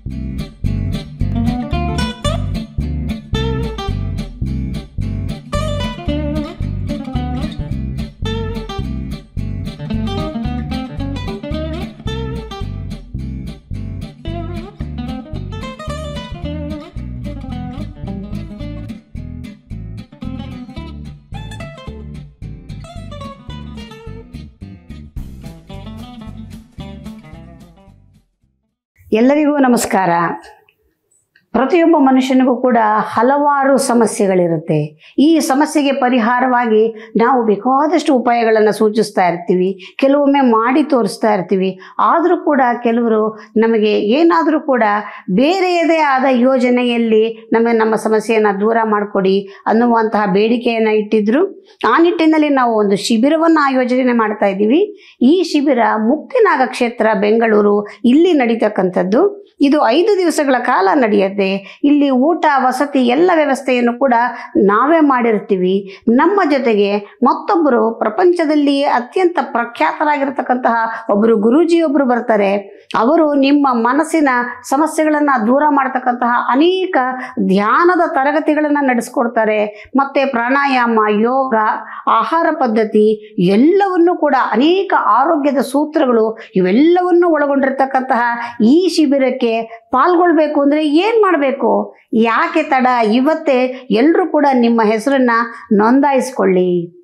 ಎಲ್ಲರಿಗೂ ನಮಸ್ಕಾರ ಪ್ರತಿಯೊಬ್ಬ ಮನುಷ್ಯನಿಗೂ ಕೂಡ ಹಲವಾರು ಸಮಸ್ಯೆಗಳಿರುತ್ತೆ ಈ ಸಮಸ್ಯೆಗೆ ಪರಿಹಾರವಾಗಿ ನಾವು ಬೇಕಾದಷ್ಟು ಉಪಾಯಗಳನ್ನು ಸೂಚಿಸ್ತಾ ಇರ್ತೀವಿ ಕೆಲವೊಮ್ಮೆ ಮಾಡಿ ತೋರಿಸ್ತಾ ಇರ್ತೀವಿ ಆದರೂ ಕೂಡ ಕೆಲವರು ನಮಗೆ ಏನಾದರೂ ಕೂಡ ಬೇರೆಯದೇ ಆದ ಯೋಜನೆಯಲ್ಲಿ ನಮಗೆ ನಮ್ಮ ಸಮಸ್ಯೆಯನ್ನು ದೂರ ಮಾಡಿಕೊಡಿ ಅನ್ನುವಂತಹ ಬೇಡಿಕೆಯನ್ನು ಇಟ್ಟಿದ್ರು ಆ ನಿಟ್ಟಿನಲ್ಲಿ ನಾವು ಒಂದು ಶಿಬಿರವನ್ನು ಆಯೋಜನೆ ಮಾಡ್ತಾ ಇದ್ದೀವಿ ಈ ಶಿಬಿರ ಮುಕ್ತಿನಾಗ ಕ್ಷೇತ್ರ ಬೆಂಗಳೂರು ಇಲ್ಲಿ ನಡೀತಕ್ಕಂಥದ್ದು ಇದು ಐದು ದಿವಸಗಳ ಕಾಲ ನಡೆಯುತ್ತೆ ಇಲ್ಲಿ ಊಟ ವಸತಿ ಎಲ್ಲ ವ್ಯವಸ್ಥೆಯನ್ನು ಕೂಡ ನಾವೇ ಮಾಡಿರ್ತೀವಿ ನಮ್ಮ ಜೊತೆಗೆ ಮತ್ತೊಬ್ಬರು ಪ್ರಪಂಚದಲ್ಲಿ ಅತ್ಯಂತ ಪ್ರಖ್ಯಾತರಾಗಿರ್ತಕ್ಕಂತಹ ಒಬ್ಬರು ಗುರೂಜಿಯೊಬ್ಬರು ಬರ್ತಾರೆ ಅವರು ನಿಮ್ಮ ಮನಸ್ಸಿನ ಸಮಸ್ಯೆಗಳನ್ನು ದೂರ ಮಾಡ್ತಕ್ಕಂತಹ ಅನೇಕ ಧ್ಯಾನದ ತರಗತಿಗಳನ್ನು ನಡೆಸ್ಕೊಡ್ತಾರೆ ಮತ್ತು ಪ್ರಾಣಾಯಾಮ ಯೋಗ ಆಹಾರ ಪದ್ಧತಿ ಎಲ್ಲವನ್ನೂ ಕೂಡ ಅನೇಕ ಆರೋಗ್ಯದ ಸೂತ್ರಗಳು ಇವೆಲ್ಲವನ್ನು ಒಳಗೊಂಡಿರ್ತಕ್ಕಂತಹ ಈ ಶಿಬಿರಕ್ಕೆ ಪಾಲ್ಗೊಳ್ಬೇಕು ಅಂದರೆ ಏನು ಮಾಡಬೇಕು ಯಾಕೆ ತಡ ಇವತ್ತೇ ಎಲ್ಲರೂ ಕೂಡ ನಿಮ್ಮ ಹೆಸರನ್ನು ನೋಂದಾಯಿಸ್ಕೊಳ್ಳಿ